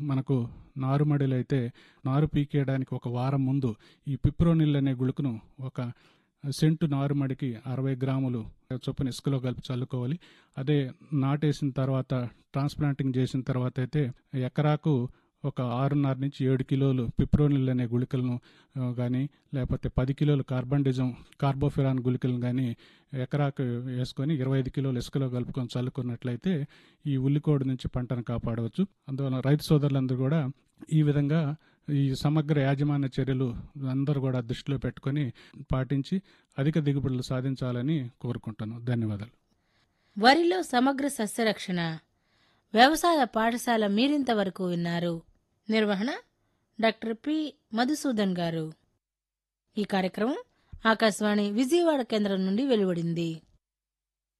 మనకు నారుమడిలో అయితే నారు పీకేయడానికి ఒక వారం ముందు ఈ పిప్రోనిల్ అనే గుళుకును ఒక సెంటు నారుమడికి అరవై గ్రాములు చొప్పున ఇసుకలో కలిపి చల్లుకోవాలి అదే నాటేసిన తర్వాత ట్రాన్స్ప్లాంటింగ్ చేసిన తర్వాత అయితే ఎకరాకు ఒక ఆరున్నర నుంచి ఏడు కిలోలు పిప్రోనిల్ అనే గుళికలను కానీ లేకపోతే పది కిలోలు కార్బండిజం కార్బోఫిరాన్ గుళికలను కానీ ఎకరాకు వేసుకొని ఇరవై ఐదు కిలోలు ఇసుకలో కలుపుకొని చల్లుకున్నట్లయితే ఈ ఉల్లికోడు నుంచి పంటను కాపాడవచ్చు అందువల్ల రైతు సోదరులందరూ కూడా ఈ విధంగా ఈ సమగ్ర యాజమాన్య చర్యలు అందరూ కూడా దృష్టిలో పెట్టుకొని పాటించి అధిక దిగుబడులు సాధించాలని కోరుకుంటాను ధన్యవాదాలు వరిలో సమగ్ర సస్యరక్షణ వ్యవసాయ పాఠశాల మీరింతవరకు విన్నారు నిర్వహణ డాక్టర్ పి మధుసూదన్ గారు ఈ కార్యక్రమం ఆకాశవాణి విజయవాడ కేంద్రం నుండి వెలువడింది